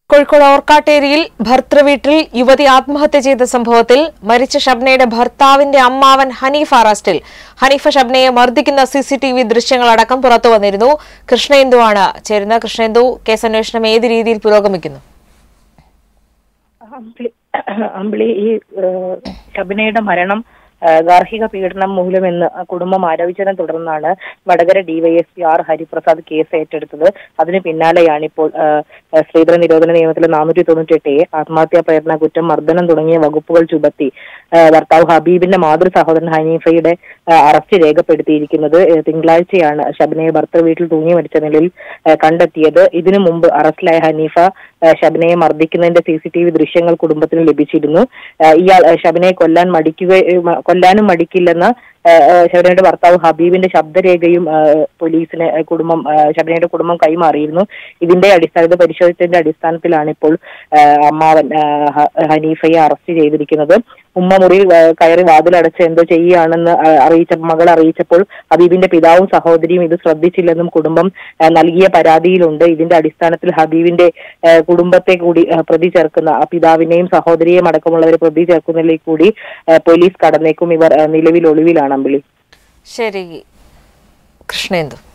കോഴിക്കോട് ഓർക്കാട്ടേരിയിൽ ഭർത്തൃവീട്ടിൽ യുവതി ആത്മഹത്യ ചെയ്ത സംഭവത്തിൽ മരിച്ച ഷബ്നയുടെ ഭർത്താവിന്റെ അമ്മാവൻ ഹനീഫ് അറസ്റ്റിൽ ഹനീഫ ഷബ്നയെ മർദ്ദിക്കുന്ന സിസിടിവി ദൃശ്യങ്ങളടക്കം പുറത്തു വന്നിരുന്നു കൃഷ്ണേന്ദുവാണ് ചേരുന്നത് കൃഷ്ണേന്ദു കേസന്വേഷണം ഏത് രീതിയിൽ പുരോഗമിക്കുന്നു അമ്പിളി അമ്പിളി ഈ ഏഹ്, ഷബിനയുടെ മരണം ഏഹ്, ഗാർഹിക പീഡനം മൂലമെന്ന് കുടുംബം ആരോപിച്ചതിനെ തുടർന്നാണ് Vadakara DYSP R Hariprasad case ഏറ്റെടുത്തത് അതിന് പിന്നാലെയാണ് ഇപ്പോൾ ഏഹ്, ഏഹ്, സ്ത്രീധന നിരോധന നിയമത്തിലെ നാനൂറ്റി തൊണ്ണൂറ്റി എട്ട് എ ആത്മഹത്യാ പ്രയത്ന കുറ്റം മർദ്ദനം തുടങ്ങിയ വകുപ്പുകൾ ചുമത്തി ഏഹ്, ഭർത്താവ് ഹബീബിന്റെ മാതൃ സഹോദരൻ ഹനീഫയുടെ ഏഹ്, അറസ്റ്റ് രേഖപ്പെടുത്തിയിരിക്കുന്നത് ഏഹ്, തിങ്കളാഴ്ചയാണ് ഷബിനയെ ഭർത്തൃ വീട്ടിൽ തൂങ്ങി മരിച്ച നിലയിൽ ഏഹ്, കണ്ടെത്തിയത് ഇതിനു മുമ്പ് അറസ്റ്റിലായ ഹനീഫ ഏഹ്, ഷബിനയെ മർദ്ദിക്കുന്നതിന്റെ സി സി ടി വി ദൃശ്യങ്ങൾ കുടുംബത്തിന് ലഭിച്ചിരുന്നു ഏഹ്, ഇയാൾ ഏഹ്, ഷബിനയെ കൊല്ലാൻ മടിക്കുക ഏഹ്, മ- കൊല്ലാനും മടിക്കില്ലെന്ന് ഏഹ്, ഏഹ്, ഷബിനയുടെ ഭർത്താവ് ഹബീബിന്റെ ശബ്ദരേഖയും ഏഹ്, പോലീസിന് ഏഹ്, കുടുംബം ഏഹ്, ഷബിനയുടെ കുടുംബം കൈമാറിയിരുന്നു ഇതിന്റെ അടിസ്ഥാന ഇത് പരിശോധിച്ചതിന്റെ അടിസ്ഥാനത്തിലാണ് ഇപ്പോൾ ഏഹ്, അമ്മാവൻ ഏഹ്, ഹ- ഹനീഫയെ അറസ്റ്റ് ചെയ്തിരിക്കുന്നത് ഉമ്മ മുറിയിൽ ഏഹ്, കയറി വാതിലടച്ച് എന്തോ ചെയ്യുകയാണെന്ന് ഏഹ്, അറിയിച്ച മകൾ അറിയിച്ചപ്പോൾ ഹബീബിന്റെ പിതാവും സഹോദരിയും ഇത് ശ്രദ്ധിച്ചില്ലെന്നും കുടുംബം ഏഹ്, നൽകിയ പരാതിയിലുണ്ട് ഇതിന്റെ അടിസ്ഥാനത്തിൽ ഹബീബിന്റെ ഏഹ്, കുടുംബത്തെ കൂടി ഏഹ്, പ്രതി ചേർക്കുന്ന ആ പിതാവിനെയും സഹോദരിയെയും അടക്കമുള്ളവരെ പ്രതി ചേർക്കുന്നതിലേക്ക് കൂടി ഏഹ്, പോലീസ് കടന്നേക്കും ഇവർ ഏഹ്, നിലവിൽ ഒളിവിലാണ് അമ്പിളി ശരി കൃഷ്ണേന്ദു